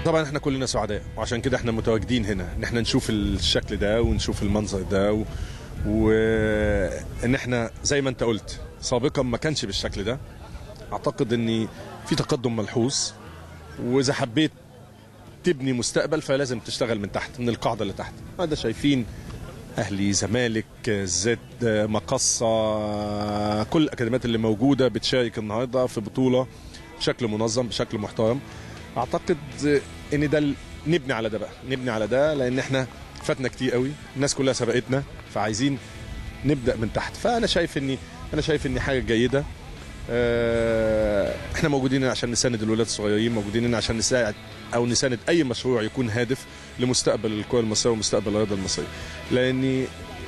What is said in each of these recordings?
طبعا احنا كلنا سعداء وعشان كده احنا متواجدين هنا ان احنا نشوف الشكل ده ونشوف المنظر ده و... وان احنا زي ما انت قلت سابقا ما كانش بالشكل ده اعتقد ان في تقدم ملحوظ واذا حبيت تبني مستقبل فلازم تشتغل من تحت من القاعده اللي تحت هذا شايفين اهلي زمالك زد مقصه كل الاكاديميات اللي موجوده بتشارك النهارده في بطوله بشكل منظم بشكل محترم اعتقد ان ده ال- نبني على ده بقى نبني على ده لان احنا فاتنا كتير قوي الناس كلها سبقتنا فعايزين نبدا من تحت فانا شايف اني انا شايف اني حاجه جيده آه، احنا موجودين هنا عشان نساند الولاد الصغيرين موجودين هنا عشان نساعد او نساند اي مشروع يكون هادف لمستقبل الكره المصريه ومستقبل الرياضه المصريه لاني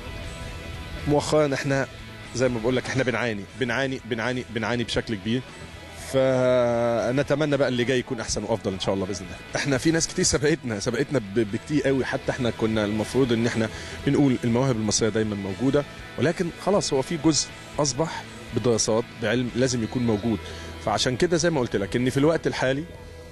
مؤخرا احنا زي ما بقول لك احنا بنعاني بنعاني بنعاني بنعاني بشكل كبير فنتمنى بقى اللي جاي يكون احسن وافضل ان شاء الله باذن الله احنا في ناس كتير سبقتنا سبقتنا ب- بكتير قوي حتى احنا كنا المفروض ان احنا بنقول المواهب المصريه دايما موجوده ولكن خلاص هو في جزء اصبح بدراسات بعلم لازم يكون موجود فعشان كده زي ما قلت لك ان في الوقت الحالي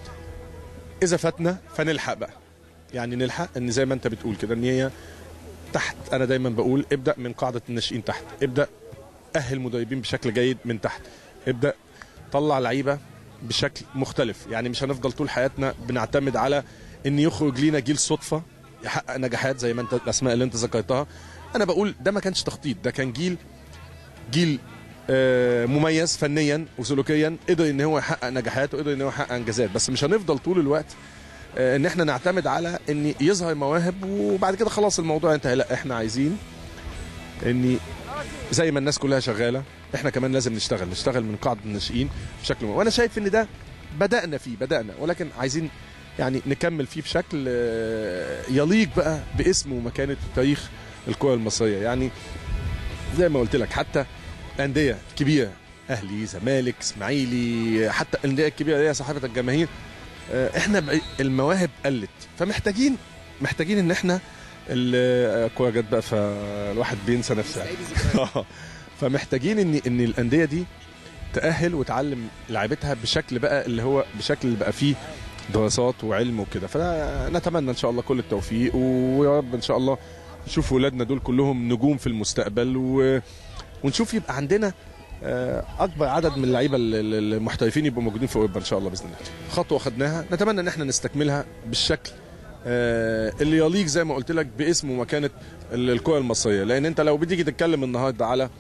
اذا فاتنا فنلحق بقى يعني نلحق ان زي ما انت بتقول كده ان هي تحت انا دايما بقول ابدا من قاعده الناشئين تحت ابدا اهل مدربين بشكل جيد من تحت ابدا طلع لعيبه بشكل مختلف يعني مش هنفضل طول حياتنا بنعتمد على ان يخرج لينا جيل صدفه يحقق نجاحات زي ما انت الاسماء اللي انت ذكرتها انا بقول ده ما كانش تخطيط ده كان جيل جيل آه، مميز فنيا وسلوكيا قدر ان هو يحقق نجاحات وقدر ان هو يحقق انجازات بس مش هنفضل طول الوقت آه، ان احنا نعتمد على ان يظهر مواهب وبعد كده خلاص الموضوع انتهى لا احنا عايزين ان زي ما الناس كلها شغاله احنا كمان لازم نشتغل نشتغل من قاعده الناشئين بشكل مهم. وانا شايف ان ده بدانا فيه بدانا ولكن عايزين يعني نكمل فيه بشكل آه، يليق بقى باسم ومكانه تاريخ الكره المصريه يعني زي ما قلت لك حتى الانديه الكبيره اهلي زمالك اسماعيلي حتى الانديه الكبيره اللي هي صاحبه الجماهير آه، احنا بعي- المواهب قلت فمحتاجين محتاجين ان احنا الكوره جت بقى فالواحد بينسى نفسه يعني. آه. فمحتاجين ان ان الانديه دي تاهل وتعلم لعيبتها بشكل بقى اللي هو بشكل اللي بقى فيه دراسات وعلم وكده فنتمنى ان شاء الله كل التوفيق ويا رب ان شاء الله نشوف ولادنا دول كلهم نجوم في المستقبل و... ونشوف يبقى عندنا آه، اكبر عدد من اللعيبه ال- ال- المحترفين يبقوا موجودين في اوروبا ان شاء الله باذن الله خطوه خدناها نتمنى ان احنا نستكملها بالشكل آه، اللي يليق زي ما قلت لك باسم ومكانه ال- الكره المصريه لان انت لو بتيجي تتكلم النهارده على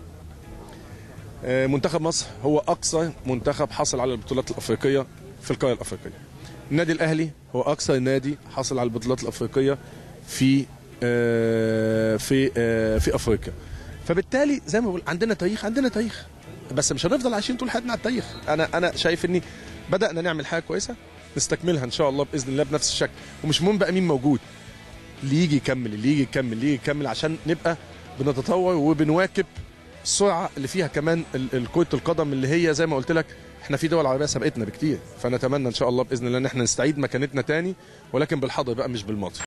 آه، منتخب مصر هو اقصى منتخب حصل على البطولات الافريقيه في القاره الافريقيه النادي الاهلي هو اكثر نادي حصل على البطولات الافريقيه في آه، في آه، في افريقيا فبالتالي زي ما بقول عندنا تاريخ عندنا تاريخ بس مش هنفضل عايشين طول حياتنا على التاريخ انا انا شايف اني بدانا نعمل حاجه كويسه نستكملها ان شاء الله باذن الله بنفس الشكل ومش مهم بقى مين موجود اللي يجي يكمل اللي يجي يكمل اللي يجي يكمل عشان نبقى بنتطور وبنواكب السرعه اللي فيها كمان ال- ال- كره القدم اللي هي زي ما قلت لك احنا في دول عربيه سبقتنا بكتير فنتمنى ان شاء الله باذن الله ان احنا نستعيد مكانتنا تاني ولكن بالحاضر بقى مش بالماضي